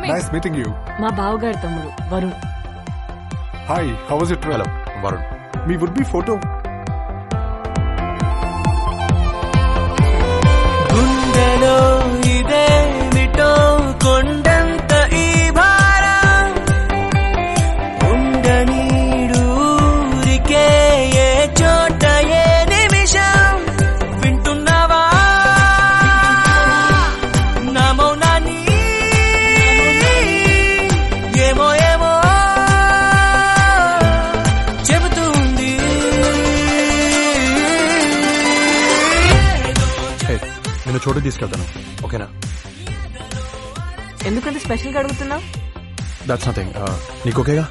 coming nice meeting you మా బావగారి తమ్ముడు Varun hi how was it hello Varun మీ వుడ్ బి ఫోటో గుండెలో ఇదేమిటో కొండంత ఈ భారం ఉండనీడూరికే ఏ చోట ఏ నిమిషం వింటున్నావా నా మౌనాన్ని ఏమో ఏమో చెబుతుంది హే నేను చోటు తీసుకెళ్తాను ఓకేనా ఎందుకంత స్పెషల్ గా అడుగుతున్నావు దాట్స్ నథింగ్ నీకు ఓకేగా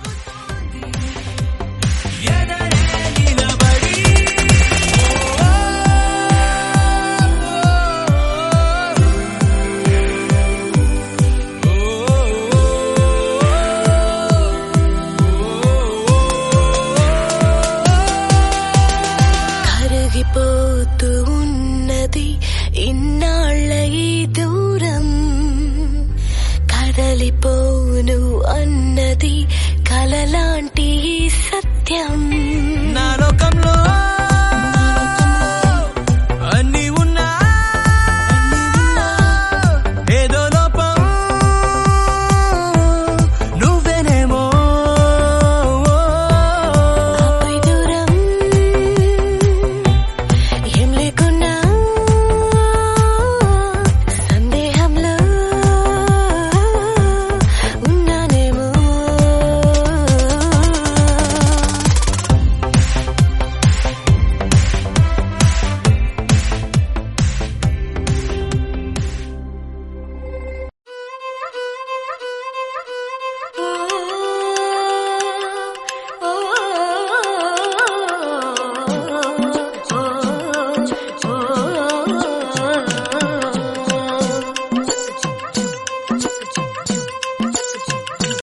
కరిగిపోతూ ఉన్నది ఇన్నాళ్ళ ఈ దూరం కదలిపోను అన్నది కలలాంటి ఈ సత్యం